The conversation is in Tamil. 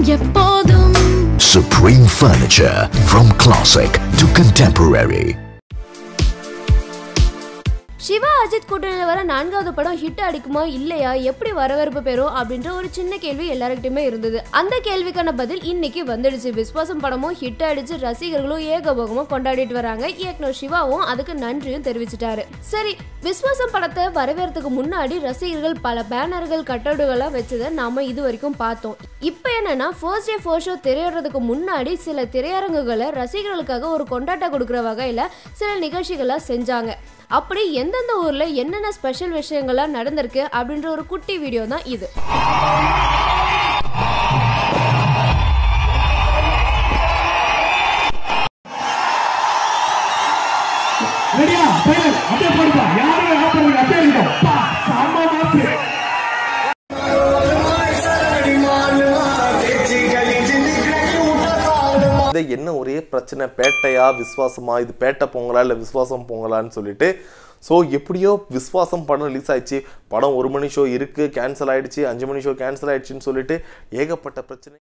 எப்போதும் Supreme Furniture from classic to contemporary. Siva Ajith கூட்டணியில் வர நான்காவது படம் ஹிட் அடிக்குமா இல்லையா எப்படி வரவேற்பு பெறும் அப்படின்ற ஒரு சின்ன கேள்வி எல்லாருக்கிட்டையுமே இருந்தது அந்த கேள்விக்கான பதில் இன்னைக்கு வந்துடுச்சு விஸ்வாசம் படமும் ஹிட் அடிச்சு ரசிகர்களும் ஏகபோகமா கொண்டாடிட்டு வராங்க இயக்குனர் சிவாவும் அதுக்கு நன்றியும் தெரிவிச்சிட்டாரு சரி விஸ்வாசம் படத்தை வரவேறதுக்கு முன்னாடி ரசிகர்கள் பல பேனர்கள் கட்டடுகளா வச்சதை நாம இது வரைக்கும் பார்த்தோம் இப்போ என்னன்னா ஃபர்ஸ்ட் டே ஃபர்ஸ்ட் ஷோ திரையிடுறதுக்கு முன்னாடி சில திரையரங்குகளை ரசிகர்களுக்காக ஒரு கொண்டாட்டம் கொடுக்குற வகையில சில நிகழ்ச்சிகளை செஞ்சாங்க அப்படி எந்தெந்த ஊர்ல என்னென்ன ஸ்பெஷல் விஷயங்கள்லாம் நடந்திருக்கு அப்படின்ற ஒரு குட்டி வீடியோ தான் இது ரெடியா பைலட் அப்படியே போடுப்பா யாரும் ஆஃப் பண்ணுங்க அப்படியே இருக்கட்டும் பா சாமா மாசு இது என்ன ஒரே பிரச்சனை பேட்டையா விஸ்வாசமா இது பேட்டை பொங்கலா இல்லை விஸ்வாசம் பொங்கலான்னு சொல்லிட்டு ஸோ எப்படியோ விஸ்வாசம் படம் ரிலீஸ் ஆயிடுச்சு படம் ஒரு மணி ஷோ இருக்குது கேன்சல் ஆயிடுச்சு அஞ்சு மணி ஷோ கேன்சல் ஆயிடுச்சுன்னு சொல்லிட்டு ஏகப்பட்ட பிரச்சனை